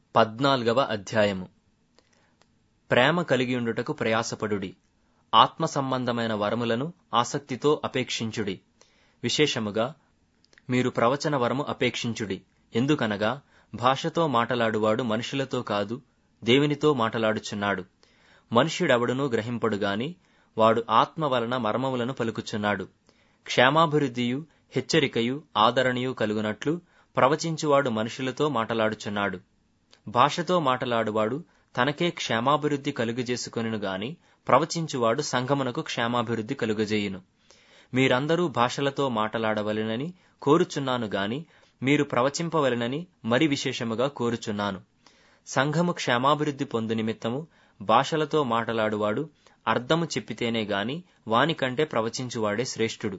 పద్నాల్గవ అధ్యాయము ప్రేమ కలిగియుండుటకు ప్రయాసపడుడి ఆత్మ సంబంధమైన వరములను ఆసక్తితో అపేక్షించుడి విశేషముగా మీరు ప్రవచన వరము అపేక్షించుడి ఎందుకనగా భాషతో మాటలాడువాడు మనుషులతో కాదు దేవునితో మాటలాడుచున్నాడు మనుష్యుడెవడునూ గ్రహింపడు గాని వాడు ఆత్మ వలన మర్మములను పలుకుచున్నాడు క్షేమాభివృద్ధియు హెచ్చరికయు ఆదరణయు కలుగునట్లు ప్రవచించువాడు మనుషులతో మాటలాడుచున్నాడు భాషతో మాటలాడువాడు తనకే క్షేమాభివృద్ధి కలుగజేసుకొనిను గాని ప్రవచించువాడు సంఘమునకు క్షేమాభివృద్ధి కలుగజేయును మీరందరూ భాషలతో మాటలాడవలెనని కోరుచున్నాను గాని మీరు ప్రవచింపవలెనని మరి విశేషముగా కోరుచున్నాను సంఘము క్షేమాభివృద్ధి పొందు నిమిత్తము భాషలతో మాటలాడువాడు అర్థము చెప్పితేనే గాని వానికంటే ప్రవచించువాడే శ్రేష్ఠుడు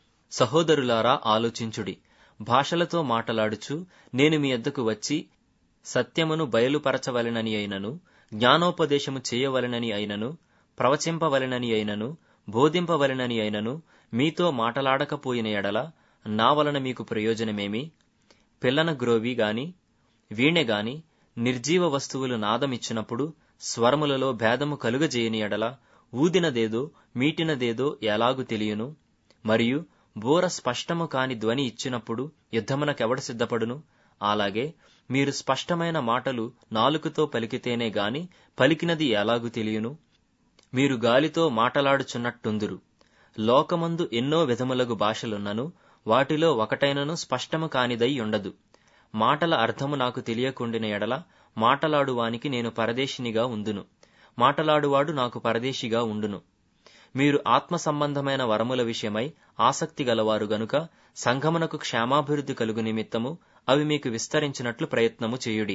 సహోదరులారా ఆలోచించుడి భాషలతో మాటలాడుచు నేను మీ యొద్దకు వచ్చి సత్యమును బయలుపరచవలెనని అయినను జ్ఞానోపదేశము చేయవలెనని అయినను ప్రవచింపవలెనని అయినను బోధింపవలెనని అయినను మీతో మాటలాడకపోయిన ఎడల నా వలన మీకు ప్రయోజనమేమి పిల్లన గ్రోవి గాని వీణె గాని నిర్జీవ వస్తువులు నాదమిచ్చినప్పుడు స్వరములలో భేదము కలుగజేయని ఎడల ఊదినదేదో మీటినదేదో ఎలాగు తెలియను మరియు బోర స్పష్టము కాని ధ్వని ఇచ్చినప్పుడు యుద్ధమునకెవడ సిద్ధపడును అలాగే మీరు స్పష్టమైన మాటలు నాలుకతో పలికితేనే గాని పలికినది ఎలాగు తెలియను మీరు గాలితో మాటలాడుచున్నట్టుందురు లోకమందు ఎన్నో విధములగు భాషలున్నను వాటిలో ఒకటైనను స్పష్టము కానిదై ఉండదు మాటల అర్థము నాకు తెలియకుండిన ఎడల మాటలాడువానికి నేను పరదేశినిగా ఉందును మాటలాడువాడు నాకు పరదేశిగా ఉండును మీరు ఆత్మ సంబంధమైన వరముల విషయమై ఆసక్తి గలవారు గనుక సంఘమునకు క్షేమాభివృద్ధి కలుగు నిమిత్తము అవి మీకు విస్తరించినట్లు ప్రయత్నము చేయుడి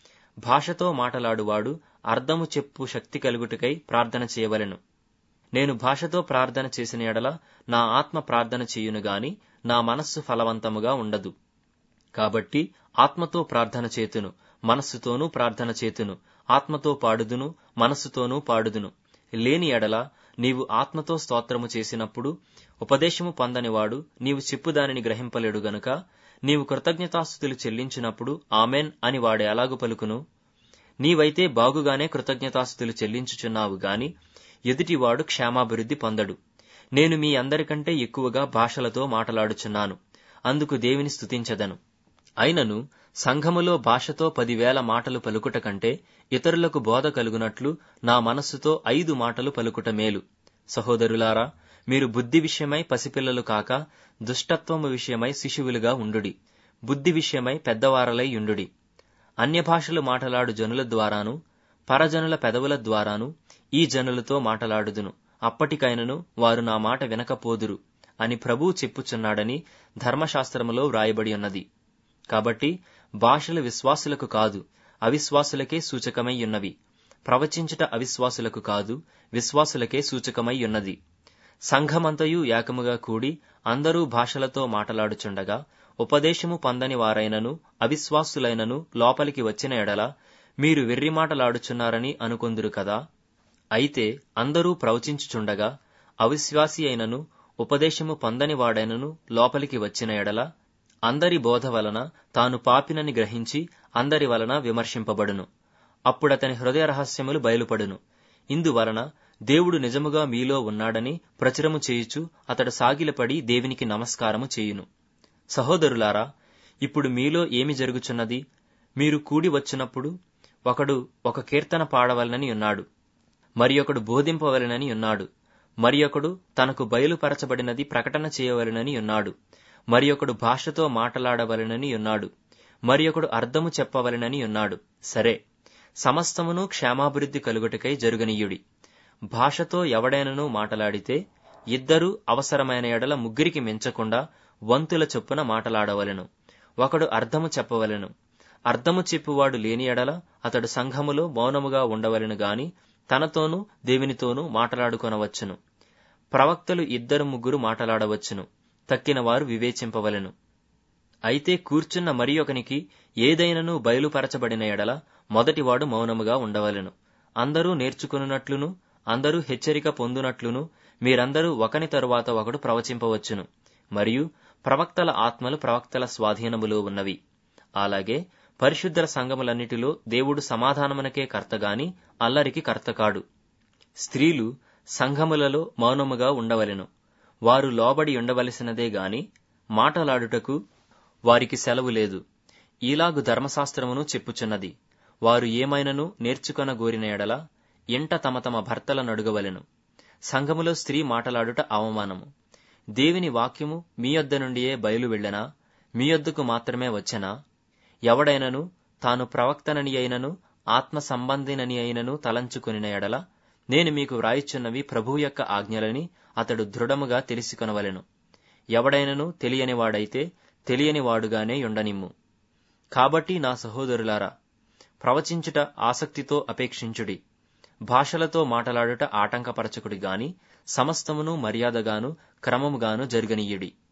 భాషతో మాటలాడువాడు అర్థము చెప్పు శక్తి కలుగుటకై ప్రార్థన చేయవలెను నేను భాషతో ప్రార్థన చేసిన ఎడల నా ఆత్మ ప్రార్థన చేయును గాని నా మనస్సు ఫలవంతముగా ఉండదు కాబట్టి ఆత్మతో ప్రార్థన చేతును మనస్సుతోనూ ప్రార్థన చేతును ఆత్మతో పాడుదును మనస్సుతోనూ పాడుదును లేని ఎడల నీవు ఆత్మతో స్తోత్రము చేసినప్పుడు ఉపదేశము పొందనివాడు నీవు చెప్పు దానిని గ్రహింపలేడు గనుక నీవు కృతజ్ఞతాస్థుతులు చెల్లించినప్పుడు ఆమెన్ అని వాడు ఎలాగు పలుకును నీవైతే బాగుగానే కృతజ్ఞతాస్థుతులు చెల్లించుచున్నావు గాని ఎదుటివాడు క్షేమాభివృద్ధి పొందడు నేను మీ అందరికంటే ఎక్కువగా భాషలతో మాటలాడుచున్నాను అందుకు దేవిని స్తుతించదను అయినను సంఘములో భాషతో పదివేల మాటలు పలుకుట కంటే ఇతరులకు బోధ కలుగునట్లు నా మనస్సుతో ఐదు మాటలు పలుకుట మేలు సహోదరులారా మీరు బుద్ధి విషయమై పసిపిల్లలు కాక దుష్టత్వము విషయమై శిశువులుగా ఉండుడి బుద్ధి విషయమై పెద్దవారలై యుండుడి అన్య భాషలు మాటలాడు జనుల ద్వారాను పరజనుల పెదవుల ద్వారాను ఈ జనులతో మాటలాడుదును అప్పటికైనను వారు నా మాట వినకపోదురు అని ప్రభువు చెప్పుచున్నాడని ధర్మశాస్త్రములో వ్రాయబడి ఉన్నది కాబట్టి భాషలు విశ్వాసులకు కాదు అవిశ్వాసులకే సూచకమై ఉన్నవి ప్రవచించుట అవిశ్వాసులకు కాదు విశ్వాసులకే సూచకమై ఉన్నది సంఘమంతయు ఏకముగా కూడి అందరూ భాషలతో మాటలాడుచుండగా ఉపదేశము పొందని వారైనను అవిశ్వాసులైనను లోపలికి వచ్చిన ఎడల మీరు వెర్రి మాటలాడుచున్నారని అనుకొందురు కదా అయితే అందరూ ప్రవచించుచుండగా అవిశ్వాసి అయినను ఉపదేశము పొందని వాడైనను లోపలికి వచ్చిన ఎడల అందరి బోధ వలన తాను పాపినని గ్రహించి అందరి వలన విమర్శింపబడును అప్పుడతని హృదయ రహస్యములు బయలుపడును ఇందువలన దేవుడు నిజముగా మీలో ఉన్నాడని ప్రచురము చేయుచు అతడు సాగిలపడి దేవునికి నమస్కారము చేయును సహోదరులారా ఇప్పుడు మీలో ఏమి జరుగుచున్నది మీరు కూడి వచ్చినప్పుడు ఒకడు ఒక కీర్తన పాడవలనని ఉన్నాడు మరి ఒకడు బోధింపవలనని ఉన్నాడు మరి ఒకడు తనకు బయలుపరచబడినది ప్రకటన చేయవలనని ఉన్నాడు మరి ఒకడు భాషతో మాటలాడవలనని ఉన్నాడు మరి ఒకడు అర్థము చెప్పవలనని ఉన్నాడు సరే సమస్తమును క్షేమాభివృద్ధి కలుగుటకై జరుగనీయుడి భాషతో ఎవడైనను మాటలాడితే ఇద్దరు అవసరమైన ఎడల ముగ్గురికి మించకుండా వంతుల చొప్పున మాటలాడవలెను ఒకడు అర్థము చెప్పవలెను అర్థము చెప్పువాడు లేని ఎడల అతడు సంఘములో మౌనముగా ఉండవలెను గాని తనతోనూ దేవునితోనూ మాటలాడుకొనవచ్చును ప్రవక్తలు ఇద్దరు ముగ్గురు మాటలాడవచ్చును తక్కిన వారు వివేచింపవలెను అయితే కూర్చున్న మరి ఒకనికి ఏదైనను బయలుపరచబడిన ఎడల మొదటివాడు మౌనముగా ఉండవలెను అందరూ నేర్చుకున్నట్లును అందరూ హెచ్చరిక పొందునట్లును మీరందరూ ఒకని తరువాత ఒకడు ప్రవచింపవచ్చును మరియు ప్రవక్తల ఆత్మలు ప్రవక్తల స్వాధీనములో ఉన్నవి అలాగే పరిశుద్ధ సంఘములన్నిటిలో దేవుడు సమాధానమునకే కర్తగాని అల్లరికి కర్త కాడు స్త్రీలు సంఘములలో మౌనముగా ఉండవలెను వారు లోబడి ఉండవలసినదే గాని మాటలాడుటకు వారికి సెలవు లేదు ఈలాగు ధర్మశాస్త్రమును చెప్పుచున్నది వారు ఏమైనను నేర్చుకొన గోరిన ఎడల ఇంట తమ తమ భర్తల నడుగవలెను సంఘములో స్త్రీ మాటలాడుట అవమానము దేవుని వాక్యము మీ యొద్ద నుండియే బయలు వెళ్ళెనా మీ యొద్దకు మాత్రమే వచ్చెనా ఎవడైనను తాను ప్రవక్తనని అయినను ఆత్మ సంబంధినని అయినను తలంచుకొనిన ఎడల నేను మీకు వ్రాయిచున్నవి ప్రభువు యొక్క ఆజ్ఞలని అతడు దృఢముగా తెలిసికొనవలెను ఎవడైనను తెలియనివాడైతే తెలియనివాడుగానే ఉండనిమ్ము కాబట్టి నా సహోదరులారా ప్రవచించుట ఆసక్తితో అపేక్షించుడి భాషలతో మాటలాడుట ఆటంకపరచకుడి గాని సమస్తమును మర్యాదగాను క్రమముగాను జరగనీయుడి